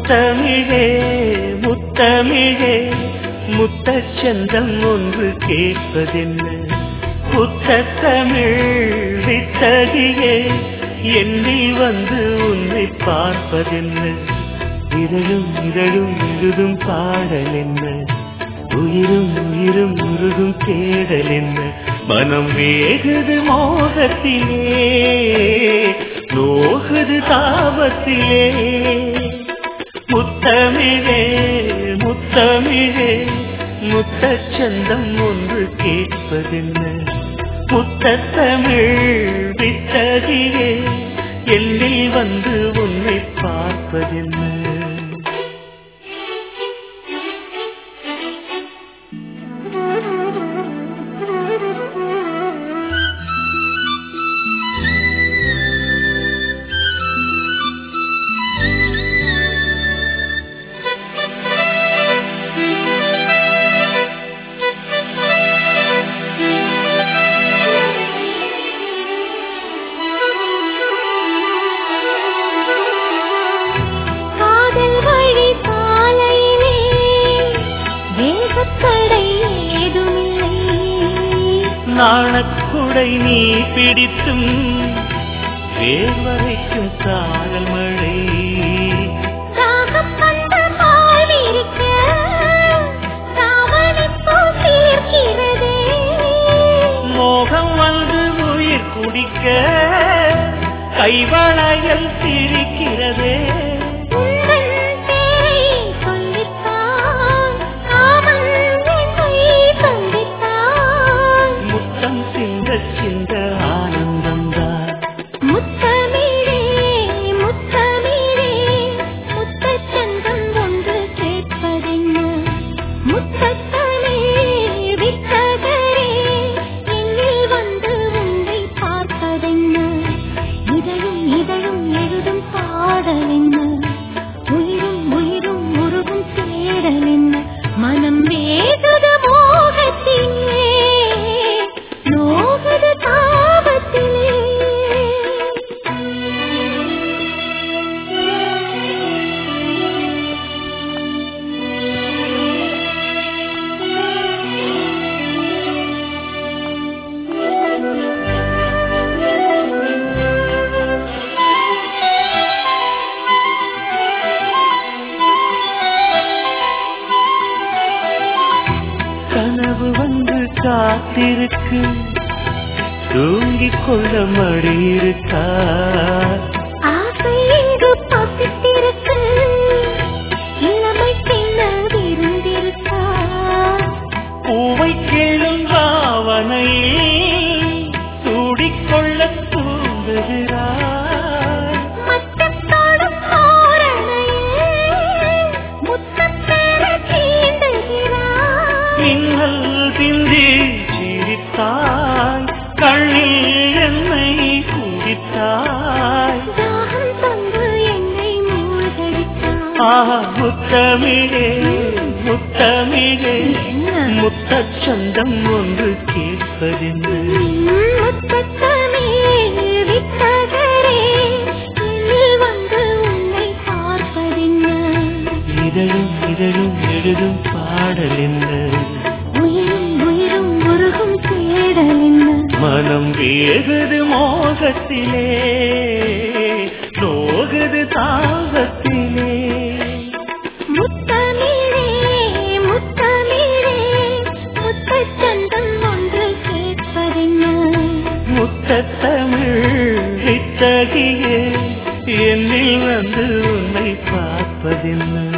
முத்தமிழே முத்தமிழே முத்தச்சந்தம் ஒன்று கேட்பதென்ன புத்தமிழ் வித்தகியே எண்ணில் வந்து உன்னை பார்ப்பதென்ன இதழும் இதழும் எழுதும் பாடல் என்ன உயிரும் உயிரும் உருகும் தேடல் என்ன மனம் வேகுது மோகத்திலே நோகுது தாபத்திலே முத்தமிழே முத்தமிழே முத்தச்சந்தம் ஒன்று கேட்பதென்ன முத்தமிழ் வித்தகியே எல்லில் வந்து உன்னை பார்ப்பதென்ன காதல் வழி பாலையிலே வேகத்தடை ஏதுமில்லை நாணக்குடை நீ பிடித்தும் வேர்வரைக்கும் சாரல் மழை தாகப்பந்த பால் இருக்க தாவணிப்பூ தீர்க்கிறதே மோகம் வந்து உயிர் குடிக்க கைவளையல் சிரிக்கிறதே உந்தன் பேரை சொல்லித்தான் காமன் என்னை சந்தித்தான் முத்தம் சிந்த சிந்த ஆனந்தம்தான் முத்தமிழே முத்தமிழே முத்தச்சந்தம் ஒன்று கேட்பதென்ன முத்தத்தமே வித்தகரே என்னில் வந்து உன்னை பார்ப்பதென்ன இதழும் இதழும் எழுதும் பாடல் என்ன உயிரும் உயிரும் உருகும் தேடல் என்ன மனம் வேகுது மோகத்திலே நோகுது தாபத்திலே கனவு வந்து காத்திருக்கு தூங்கிக் கொள்ள மடி இருக்கா ஆசை இங்கு பசித்திருக்கு இளமை பின்ன விருந்திருக்கா பூவை கேளும் பாவனையில் சூடிக்கொள்ள தூங்குகிறாய் மட்டத்தோடும் தோரணையில் முத்தப்பெற தீண்டுகிறாய் மின்னல் சிந்தி சிரித்தாய் கண்ணில் என்னை குடித்தாய் தாகம் தந்து என்னை மூழ்கடித்தாய் ஆஹா முத்தமிழே முத்தமிழே முத்தச்சந்தம் ஒன்று கேட்பதென்ன முத்தத்தமே வித்தகரே என்னில் வந்து உன்னை பார்ப்பதென்ன இதழும் இதழும் எழுதும் பாடல் என்ன உயிரும் உயிரும் உருகும் தேடல் என்ன மனம் வேகுது மோகத்திலே நோகுது தாகத்திலே முத்தமிழே முத்தமிழே முத்தச்சந்தம் ஒன்று கேட்பதென்ன முத்தத்தமிழ் இத்தகையே என்னில் வந்து உன்னை பார்ப்பதென்ன